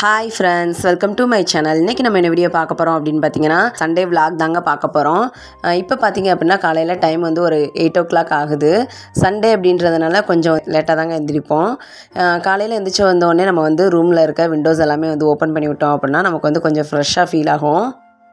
hi friends welcome to my channel இன்றைக்கி நம்ம என்ன வீடியோ பார்க்க போகிறோம் அப்படின்னு பார்த்தீங்கன்னா சண்டே vlog தாங்க பார்க்க போகிறோம் இப்போ பார்த்தீங்க அப்படின்னா காலையில் டைம் வந்து ஒரு எயிட் ஓ கிளாக் ஆகுது சண்டே அப்படின்றதுனால கொஞ்சம் லேட்டாக தாங்க எந்திரிப்போம் காலையில் எந்திரிச்சு வந்தோடனே நம்ம வந்து ரூமில் இருக்க விண்டோஸ் எல்லாமே வந்து ஓப்பன் பண்ணி விட்டோம் அப்படின்னா நமக்கு வந்து கொஞ்சம் ஃப்ரெஷ்ஷாக ஃபீல் ஆகும்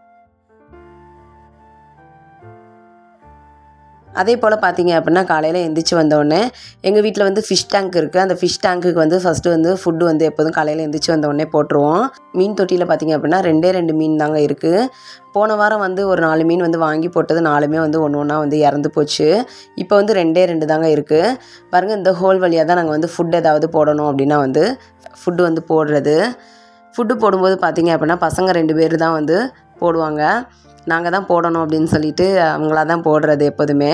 அதே போல் பார்த்தீங்க அப்படின்னா காலையில் எந்திரிச்சு வந்தோடனே எங்கள் வீட்டில் வந்து ஃபிஷ் டேங்க் இருக்குது அந்த ஃபிஷ் டேங்க்குக்கு வந்து ஃபஸ்ட்டு வந்து ஃபுட்டு வந்து எப்போதும் காலையில் எந்திரிச்சு வந்தோடனே போட்டுருவோம் மீன் தொட்டியில் பார்த்தீங்க அப்படின்னா ரெண்டே ரெண்டு மீன் தாங்க இருக்குது போன வாரம் வந்து ஒரு நாலு மீன் வந்து வாங்கி போட்டது நாலுமே வந்து ஒன்று ஒன்றா வந்து இறந்து போச்சு இப்போ வந்து ரெண்டே ரெண்டு தாங்க இருக்குது பாருங்கள் இந்த ஹோல் வழியாக தான் நாங்கள் வந்து ஃபுட் ஏதாவது போடணும் அப்படின்னா வந்து ஃபுட்டு வந்து போடுறது ஃபுட்டு போடும்போது பார்த்தீங்க அப்படின்னா பசங்க ரெண்டு பேர் தான் வந்து போடுவாங்க நாங்கள் தான் போடணும் அப்படின்னு சொல்லிட்டு அவங்களா தான் போடுறது எப்போதுமே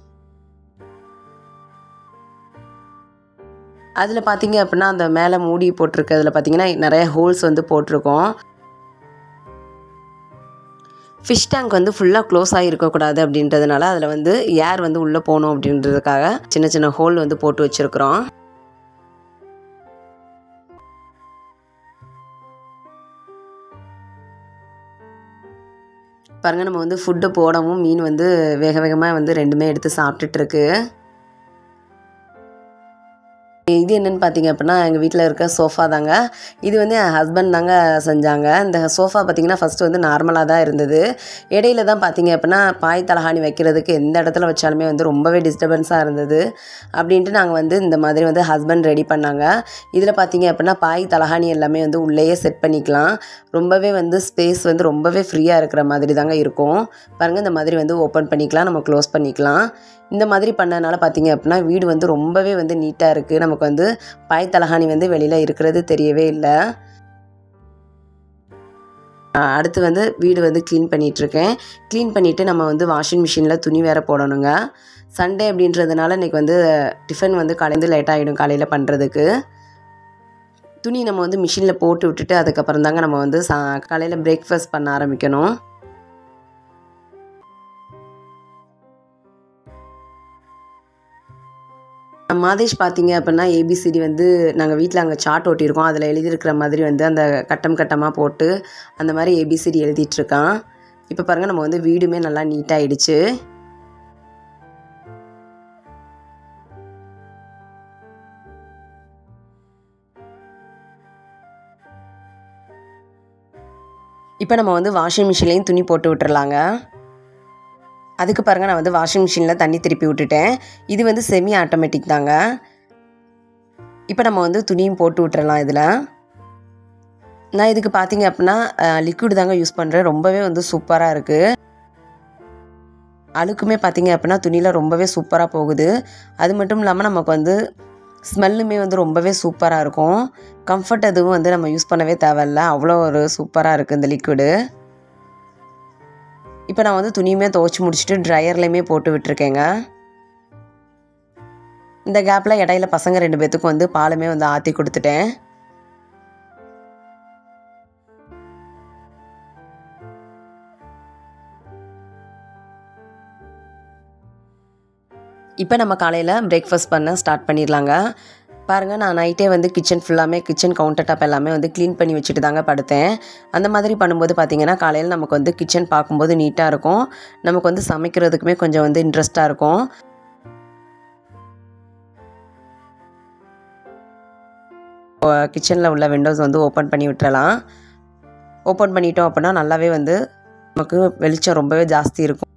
அதில் பார்த்தீங்க அப்படின்னா அந்த மேலே மூடி போட்டிருக்கிறதுல பார்த்தீங்கன்னா நிறைய ஹோல்ஸ் வந்து போட்டிருக்கோம் ஃபிஷ் டேங்க் வந்து ஃபுல்லாக க்ளோஸ் ஆகி இருக்கக்கூடாது அப்படின்றதுனால அதில் வந்து ஏர் வந்து உள்ளே போகணும் அப்படின்றதுக்காக சின்ன சின்ன ஹோல் வந்து போட்டு வச்சுருக்குறோம் பாருங்கள் நம்ம வந்து ஃபுட்டு போடவும் மீன் வந்து வேக வேகமாக வந்து ரெண்டுமே எடுத்து சாப்பிட்டுட்டு இருக்கு இது என்னென்னு பார்த்தீங்க அப்படின்னா எங்கள் வீட்டில் இருக்க சோஃபா தாங்க இது வந்து என் ஹஸ்பண்ட் தாங்க செஞ்சாங்க இந்த சோஃபா பார்த்தீங்கன்னா ஃபஸ்ட்டு வந்து நார்மலாக தான் இருந்தது இடையில தான் பார்த்தீங்க அப்படின்னா பாய் தலகாணி வைக்கிறதுக்கு எந்த இடத்துல வச்சாலுமே வந்து ரொம்பவே டிஸ்டர்பன்ஸாக இருந்தது அப்படின்ட்டு நாங்கள் வந்து இந்த மாதிரி வந்து ஹஸ்பண்ட் ரெடி பண்ணாங்க இதில் பார்த்தீங்க அப்படின்னா பாய் தலகாணி எல்லாமே வந்து உள்ளேயே செட் பண்ணிக்கலாம் ரொம்பவே வந்து ஸ்பேஸ் வந்து ரொம்பவே ஃப்ரீயாக இருக்கிற மாதிரி தாங்க இருக்கும் பாருங்கள் இந்த மாதிரி வந்து ஓப்பன் பண்ணிக்கலாம் நம்ம க்ளோஸ் பண்ணிக்கலாம் இந்த மாதிரி பண்ணனால பார்த்தீங்க அப்படின்னா வீடு வந்து ரொம்பவே வந்து நீட்டாக இருக்குது நமக்கு வந்து பாய் தலகாணி வந்து வெளியில் இருக்கிறது தெரியவே இல்லை அடுத்து வந்து வீடு வந்து க்ளீன் பண்ணிகிட்ருக்கேன் க்ளீன் பண்ணிவிட்டு நம்ம வந்து வாஷிங் மிஷினில் துணி வேறு போடணுங்க சண்டே அப்படின்றதுனால இன்றைக்கி வந்து டிஃபன் வந்து காலையில் லேட் ஆகிடும் காலையில் பண்ணுறதுக்கு துணி நம்ம வந்து மிஷினில் போட்டு விட்டுட்டு அதுக்கப்புறம் தாங்க நம்ம வந்து சா காலையில் பிரேக்ஃபாஸ்ட் பண்ண ஆரம்பிக்கணும் மாதேஷ் பார்த்தீங்க அப்படின்னா ஏபிசிடி வந்து நாங்கள் வீட்டில் அங்கே சார்ட் ஒட்டியிருக்கோம் அதில் எழுதியிருக்கிற மாதிரி வந்து அந்த கட்டம் கட்டமாக போட்டு அந்த மாதிரி ஏபிசிடி எழுதிட்டுருக்கான் இப்போ பாருங்கள் நம்ம வந்து வீடுமே நல்லா நீட்டாகிடுச்சு இப்போ நம்ம வந்து வாஷிங் மிஷின்லேயும் துணி போட்டு விட்டுறலாங்க அதுக்கு பாருங்கள் நான் வந்து வாஷிங் மிஷினில் தண்ணி திருப்பி விட்டுட்டேன் இது வந்து செமி ஆட்டோமேட்டிக் தாங்க இப்போ நம்ம வந்து துணியும் போட்டு விட்டுறலாம் இதில் நான் இதுக்கு பார்த்தீங்க அப்படின்னா லிக்விட் தாங்க யூஸ் பண்ணுறேன் ரொம்பவே வந்து சூப்பராக இருக்குது அழுக்குமே பார்த்தீங்க அப்படின்னா துணியில் ரொம்பவே சூப்பராக போகுது அது மட்டும் இல்லாமல் நமக்கு வந்து ஸ்மெல்லுமே வந்து ரொம்பவே சூப்பராக இருக்கும் கம்ஃபர்ட் எதுவும் வந்து நம்ம யூஸ் பண்ணவே தேவையில்ல அவ்வளோ ஒரு சூப்பராக இருக்குது இந்த லிக்விடு இப்போ நான் வந்து துணியுமே துவைச்சி முடிச்சுட்டு ட்ரையர்லேயுமே போட்டு விட்டுருக்கேங்க இந்த கேப்பில் இடையில பசங்க ரெண்டு பேத்துக்கும் வந்து பாலுமே வந்து ஆற்றி கொடுத்துட்டேன் இப்போ நம்ம காலையில் பிரேக்ஃபாஸ்ட் பண்ண ஸ்டார்ட் பண்ணிடலாங்க பாருங்கள் நான் நைட்டே வந்து கிச்சன் ஃபுல்லாமே கிச்சன் கவுண்டர் டாப் எல்லாமே வந்து க்ளீன் பண்ணி வச்சுட்டு தாங்க படுத்தேன் அந்த மாதிரி பண்ணும்போது பார்த்திங்கன்னா காலையில் நமக்கு வந்து கிச்சன் பார்க்கும்போது நீட்டாக இருக்கும் நமக்கு வந்து சமைக்கிறதுக்குமே கொஞ்சம் வந்து இன்ட்ரெஸ்ட்டாக இருக்கும் கிச்சனில் உள்ள விண்டோஸ் வந்து ஓப்பன் பண்ணி விட்டுறலாம் ஓப்பன் பண்ணிட்டோம் அப்படின்னா நல்லாவே வந்து நமக்கு வெளிச்சம் ரொம்பவே ஜாஸ்தி இருக்கும்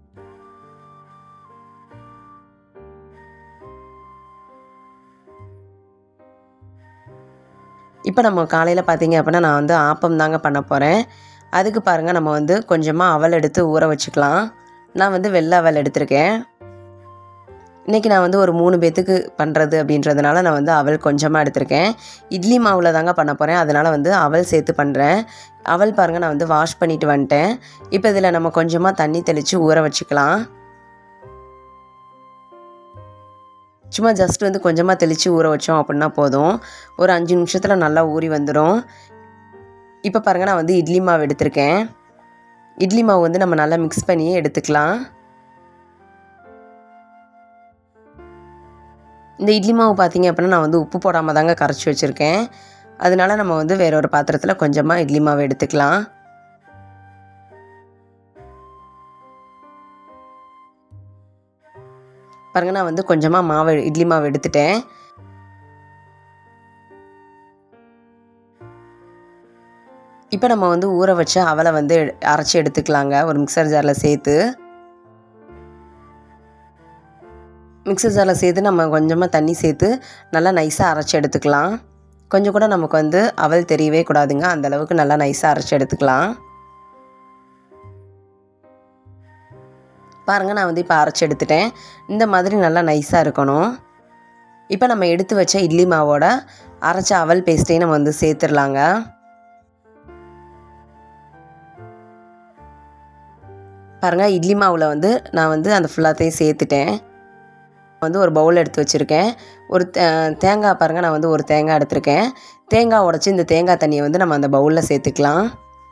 இப்போ நம்ம காலையில் பார்த்தீங்க அப்படின்னா நான் வந்து ஆப்பம் தாங்க பண்ண போகிறேன் அதுக்கு பாருங்கள் நம்ம வந்து கொஞ்சமாக அவல் எடுத்து ஊற வச்சுக்கலாம் நான் வந்து வெள்ளை அவல் எடுத்திருக்கேன் இன்றைக்கி நான் வந்து ஒரு மூணு பேத்துக்கு பண்ணுறது அப்படின்றதுனால நான் வந்து அவல் கொஞ்சமாக எடுத்திருக்கேன் இட்லி மாவில் தாங்க பண்ண போகிறேன் அதனால் வந்து அவல் சேர்த்து பண்ணுறேன் அவல் பாருங்கள் நான் வந்து வாஷ் பண்ணிவிட்டு வந்துட்டேன் இப்போ இதில் நம்ம கொஞ்சமாக தண்ணி தெளித்து ஊற வச்சுக்கலாம் சும்மா ஜஸ்ட் வந்து கொஞ்சமாக தெளித்து ஊற வச்சோம் அப்படின்னா போதும் ஒரு அஞ்சு நிமிஷத்தில் நல்லா ஊறி வந்துடும் இப்போ பாருங்கள் நான் வந்து இட்லி மாவு எடுத்திருக்கேன் இட்லி மாவு வந்து நம்ம நல்லா மிக்ஸ் பண்ணி எடுத்துக்கலாம் இந்த இட்லி மாவு பார்த்தீங்க அப்படின்னா நான் வந்து உப்பு போடாமல் தாங்க கரைச்சி வச்சுருக்கேன் அதனால நம்ம வந்து வேற ஒரு பாத்திரத்தில் கொஞ்சமாக இட்லி மாவு எடுத்துக்கலாம் பாருங்க நான் வந்து கொஞ்சமாக மாவு இட்லி மாவு எடுத்துட்டேன் இப்போ நம்ம வந்து ஊற வச்ச அவலை வந்து அரைச்சி எடுத்துக்கலாங்க ஒரு மிக்சர் ஜாரில் சேர்த்து மிக்சர் ஜாரில் சேர்த்து நம்ம கொஞ்சமாக தண்ணி சேர்த்து நல்லா நைஸாக அரைச்சி எடுத்துக்கலாம் கொஞ்சம் கூட நமக்கு வந்து அவல் தெரியவே கூடாதுங்க அந்த அளவுக்கு நல்லா நைஸாக அரைச்சி எடுத்துக்கலாம் பாருங்கள் நான் வந்து இப்போ அரைச்சி எடுத்துட்டேன் இந்த மாதிரி நல்லா நைஸாக இருக்கணும் இப்போ நம்ம எடுத்து வச்ச இட்லி மாவோட அரைச்ச அவல் பேஸ்ட்டையும் நம்ம வந்து சேர்த்துடலாங்க பாருங்கள் இட்லி மாவில் வந்து நான் வந்து அந்த ஃபுல்லாத்தையும் சேர்த்துட்டேன் வந்து ஒரு பவுல் எடுத்து வச்சுருக்கேன் ஒரு தேங்காய் பாருங்கள் நான் வந்து ஒரு தேங்காய் எடுத்திருக்கேன் தேங்காய் உடச்சி இந்த தேங்காய் தண்ணியை வந்து நம்ம அந்த பவுலில் சேர்த்துக்கலாம்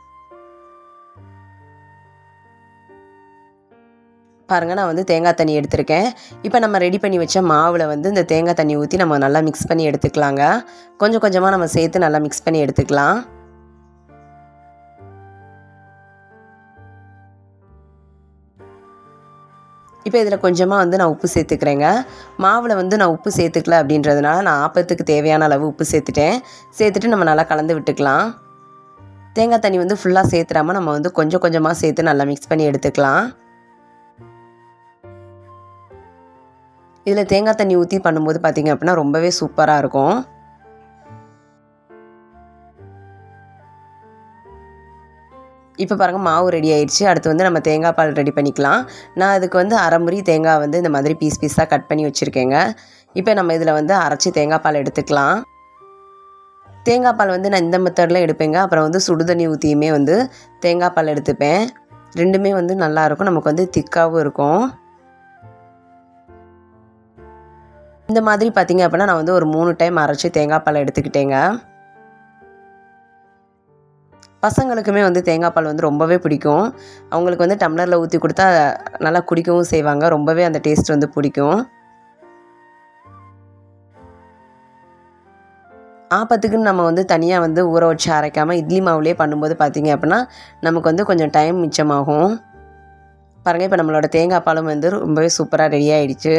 பாருங்கள் நான் வந்து தேங்காய் தண்ணி எடுத்திருக்கேன் இப்போ நம்ம ரெடி பண்ணி வச்ச மாவில் வந்து இந்த தேங்காய் தண்ணி ஊற்றி நம்ம நல்லா மிக்ஸ் பண்ணி எடுத்துக்கலாங்க கொஞ்சம் கொஞ்சமாக நம்ம சேர்த்து நல்லா மிக்ஸ் பண்ணி எடுத்துக்கலாம் இப்போ இதில் கொஞ்சமாக வந்து நான் உப்பு சேர்த்துக்கிறேங்க மாவில் வந்து நான் உப்பு சேர்த்துக்கல அப்படின்றதுனால நான் ஆப்பத்துக்கு தேவையான அளவு உப்பு சேர்த்துட்டேன் சேர்த்துட்டு நம்ம நல்லா கலந்து விட்டுக்கலாம் தேங்காய் தண்ணி வந்து ஃபுல்லாக சேர்த்துறாம நம்ம வந்து கொஞ்சம் கொஞ்சமாக சேர்த்து நல்லா மிக்ஸ் பண்ணி எடுத்துக்கலாம் இதில் தேங்காய் தண்ணி ஊற்றி பண்ணும்போது பார்த்திங்க அப்படின்னா ரொம்பவே சூப்பராக இருக்கும் இப்போ பாருங்கள் மாவு ரெடி ஆயிடுச்சு அடுத்து வந்து நம்ம தேங்காய் பால் ரெடி பண்ணிக்கலாம் நான் அதுக்கு வந்து அரை முறி தேங்காய் வந்து இந்த மாதிரி பீஸ் பீஸாக கட் பண்ணி வச்சுருக்கேங்க இப்போ நம்ம இதில் வந்து அரைச்சி தேங்காய் பால் எடுத்துக்கலாம் தேங்காய் பால் வந்து நான் இந்த மெத்தடில் எடுப்பேங்க அப்புறம் வந்து சுடுதண்ணி ஊற்றியுமே வந்து தேங்காய் பால் எடுத்துப்பேன் ரெண்டுமே வந்து நல்லாயிருக்கும் நமக்கு வந்து திக்காகவும் இருக்கும் இந்த மாதிரி பார்த்திங்க அப்படின்னா நான் வந்து ஒரு மூணு டைம் அரைச்சி தேங்காய் பால் எடுத்துக்கிட்டேங்க பசங்களுக்குமே வந்து தேங்காய் பால் வந்து ரொம்பவே பிடிக்கும் அவங்களுக்கு வந்து டம்ளரில் ஊற்றி கொடுத்தா நல்லா குடிக்கவும் செய்வாங்க ரொம்பவே அந்த டேஸ்ட் வந்து பிடிக்கும் ஆப்பத்துக்குன்னு நம்ம வந்து தனியாக வந்து ஊற வச்சு அரைக்காமல் இட்லி மாவுலேயே பண்ணும்போது பார்த்திங்க அப்படின்னா நமக்கு வந்து கொஞ்சம் டைம் மிச்சமாகும் பாருங்கள் இப்போ நம்மளோட தேங்காய் பாலும் வந்து ரொம்பவே சூப்பராக ரெடி ஆகிடுச்சு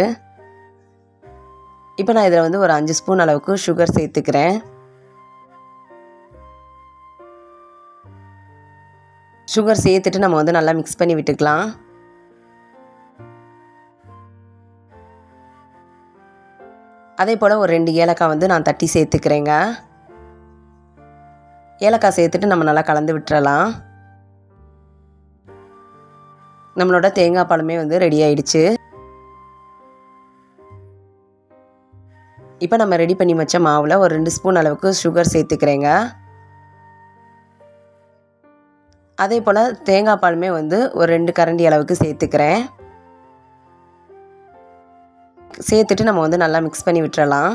இப்போ நான் இதில் வந்து ஒரு அஞ்சு ஸ்பூன் அளவுக்கு சுகர் சேர்த்துக்கிறேன் சுகர் சேர்த்துட்டு நம்ம வந்து நல்லா மிக்ஸ் பண்ணி விட்டுக்கலாம் அதே போல் ஒரு ரெண்டு ஏலக்காய் வந்து நான் தட்டி சேர்த்துக்கிறேங்க ஏலக்காய் சேர்த்துட்டு நம்ம நல்லா கலந்து விட்டுறலாம் நம்மளோட தேங்காய் பாலுமே வந்து ரெடி ஆயிடுச்சு இப்போ நம்ம ரெடி பண்ணி வச்ச மாவில் ஒரு ரெண்டு ஸ்பூன் அளவுக்கு சுகர் சேர்த்துக்கிறேங்க அதே போல் தேங்காய் பாலுமே வந்து ஒரு ரெண்டு கரண்டி அளவுக்கு சேர்த்துக்கிறேன் சேர்த்துட்டு நம்ம வந்து நல்லா மிக்ஸ் பண்ணி விட்டுறலாம்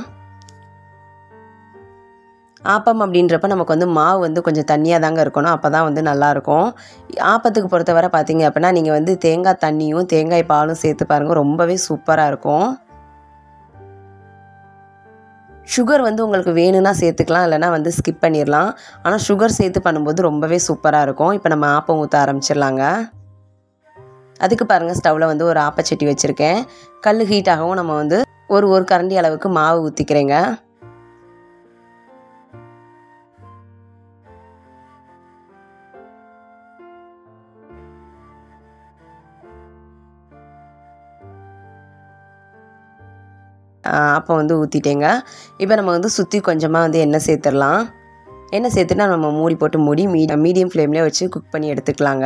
ஆப்பம் அப்படின்றப்ப நமக்கு வந்து மாவு வந்து கொஞ்சம் தண்ணியாக தாங்க இருக்கணும் அப்போ தான் வந்து நல்லாயிருக்கும் ஆப்பத்துக்கு பொறுத்தவரை பார்த்தீங்க அப்படின்னா நீங்கள் வந்து தேங்காய் தண்ணியும் தேங்காய் பாலும் சேர்த்து பாருங்கள் ரொம்பவே சூப்பராக இருக்கும் சுகர் வந்து உங்களுக்கு வேணும்னா சேர்த்துக்கலாம் இல்லைனா வந்து ஸ்கிப் பண்ணிடலாம் ஆனால் சுகர் சேர்த்து பண்ணும்போது ரொம்பவே சூப்பராக இருக்கும் இப்போ நம்ம ஆப்பம் ஊற்ற ஆரம்பிச்சிடலாங்க அதுக்கு பாருங்கள் ஸ்டவ்வில் வந்து ஒரு ஆப்பச்சட்டி வச்சுருக்கேன் கல் ஹீட் ஆகவும் நம்ம வந்து ஒரு ஒரு கரண்டி அளவுக்கு மாவு ஊற்றிக்கிறேங்க அப்போ வந்து ஊற்றிட்டேங்க இப்போ நம்ம வந்து சுற்றி கொஞ்சமாக வந்து எண்ணெய் சேர்த்துடலாம் எண்ணெய் சேர்த்துட்டா நம்ம மூடி போட்டு மூடி மீ மீடியம் ஃப்ளேம்லேயே வச்சு குக் பண்ணி எடுத்துக்கலாங்க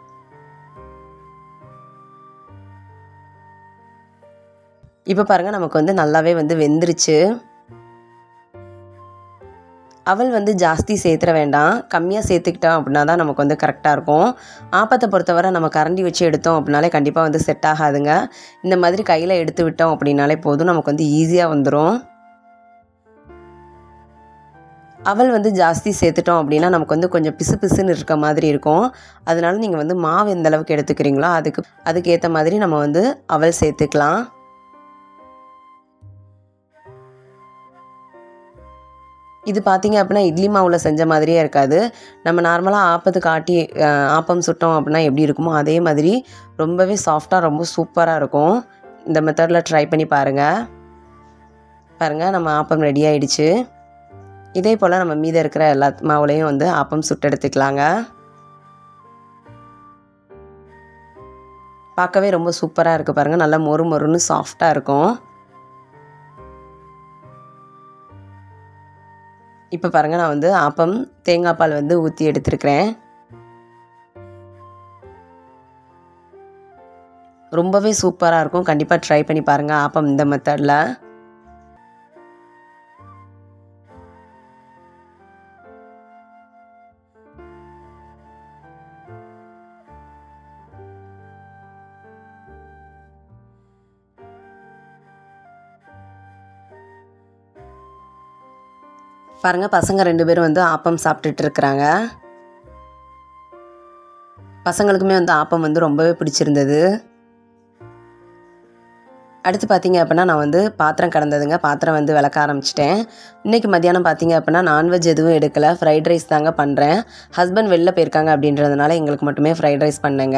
இப்போ பாருங்கள் நமக்கு வந்து நல்லாவே வந்து வெந்துருச்சு அவல் வந்து ஜாஸ்தி சேர்த்துற வேண்டாம் கம்மியாக சேர்த்துக்கிட்டோம் அப்படின்னா தான் நமக்கு வந்து கரெக்டாக இருக்கும் ஆப்பத்தை பொறுத்தவரை நம்ம கரண்டி வச்சு எடுத்தோம் அப்படின்னாலே கண்டிப்பாக வந்து செட் ஆகாதுங்க இந்த மாதிரி கையில் எடுத்து விட்டோம் அப்படின்னாலே போதும் நமக்கு வந்து ஈஸியாக வந்துடும் அவல் வந்து ஜாஸ்தி சேர்த்துட்டோம் அப்படின்னா நமக்கு வந்து கொஞ்சம் பிசு பிசுன்னு இருக்க மாதிரி இருக்கும் அதனால நீங்கள் வந்து மாவு எந்த அளவுக்கு எடுத்துக்கிறீங்களோ அதுக்கு அதுக்கேற்ற மாதிரி நம்ம வந்து அவல் சேர்த்துக்கலாம் இது பார்த்தீங்க அப்படின்னா இட்லி மாவில் செஞ்ச மாதிரியே இருக்காது நம்ம நார்மலாக ஆப்பத்துக்கு ஆட்டி அஹ், ஆப்பம் சுட்டோம் அப்படின்னா எப்படி இருக்குமோ அதே மாதிரி ரொம்பவே சாஃப்டாக ரொம்ப சூப்பராக இருக்கும் இந்த மெத்தடில் ட்ரை பண்ணி பாருங்கள் பாருங்கள் நம்ம ஆப்பம் ரெடி ஆயிடுச்சு இதே போல் நம்ம மீதம் இருக்கிற எல்லா மாவுலையும் வந்து ஆப்பம் சுட்டு எடுத்துக்கலாங்க பார்க்கவே ரொம்ப சூப்பராக இருக்குது பாருங்கள் நல்லா மொறு மொறுன்னு சாஃப்டாக இருக்கும் இப்போ பாருங்கள் நான் வந்து ஆப்பம் தேங்காய் பால் வந்து ஊற்றி எடுத்துருக்கிறேன் ரொம்பவே சூப்பராக இருக்கும் கண்டிப்பாக ட்ரை பண்ணி பாருங்கள் ஆப்பம் இந்த மெத்தடில் பாருங்க பசங்க ரெண்டு பேரும் வந்து ஆப்பம் சாப்பிட்டுட்டு இருக்கிறாங்க பசங்களுக்குமே வந்து ஆப்பம் வந்து ரொம்பவே பிடிச்சிருந்தது அடுத்து பார்த்தீங்க அப்படின்னா நான் வந்து பாத்திரம் கடந்ததுங்க பாத்திரம் வந்து விளக்க ஆரம்பிச்சிட்டேன் இன்றைக்கி மத்தியானம் பார்த்தீங்க அப்படின்னா நான்வெஜ் எதுவும் எடுக்கலை ஃப்ரைட் ரைஸ் தாங்க பண்ணுறேன் ஹஸ்பண்ட் வெளில போயிருக்காங்க அப்படின்றதுனால எங்களுக்கு மட்டுமே ஃப்ரைட் ரைஸ் பண்ணேங்க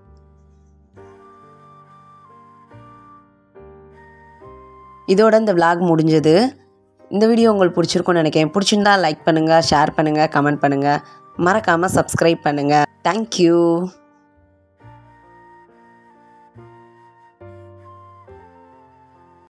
இதோட இந்த vlog முடிஞ்சது இந்த வீடியோ உங்களுக்கு பிடிச்சிருக்கும்னு நினைக்கிறேன் பிடிச்சிருந்தா லைக் பண்ணுங்கள் ஷேர் பண்ணுங்கள் கமெண்ட் பண்ணுங்கள் மறக்காமல் சப்ஸ்கிரைப் பண்ணுங்கள் தேங்க்யூ